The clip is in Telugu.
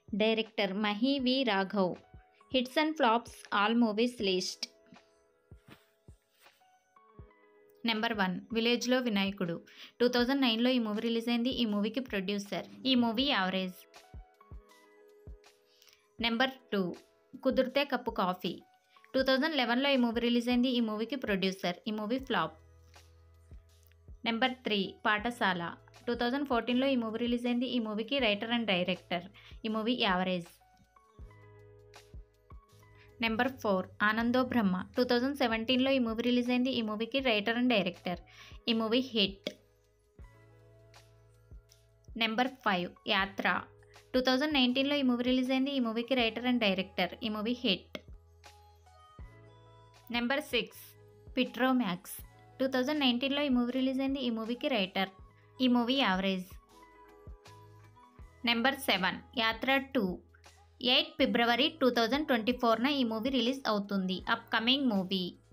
director Mahi V Raghav hits and flops all movies list number one విలేజ్లో వినాయకుడు టూ థౌజండ్ నైన్లో ఈ మూవీ రిలీజ్ అయింది ఈ మూవీకి ప్రొడ్యూసర్ ఈ movie average number two Kudirithe Kappu coffee two thousand లెవెన్లో ఈ మూవీ రిలీజ్ అయింది ఈ మూవీకి ప్రొడ్యూసర్ ఈ movie flop number three Paathshaala two thousand ఫోర్టీన్లో ఈ మూవీ రిలీజ్ అయింది ఈ మూవీకి రైటర్ అండ్ డైరెక్టర్ ఈ movie average number four Anando Brahma two thousand సెవెంటీన్లో ఈ మూవీ రిలీజ్ అయింది ఈ మూవీకి రైటర్ అండ్ డైరెక్టర్ ఈ movie hit number five Yatra two thousand నైన్టీన్లో ఈ మూవీ రిలీజ్ అయింది ఈ మూవీకి రైటర్ అండ్ డైరెక్టర్ ఈ movie hit number six Petromax two thousand నైన్టీన్లో ఈ మూవీ రిలీజ్ అయింది ఈ మూవీకి రైటర్ ఈ movie average number seven Yatra two eight February two thousand twenty ఫోర్న ఈ మూవీ రిలీజ్ అవుతుంది అప్కమింగ్ మూవీ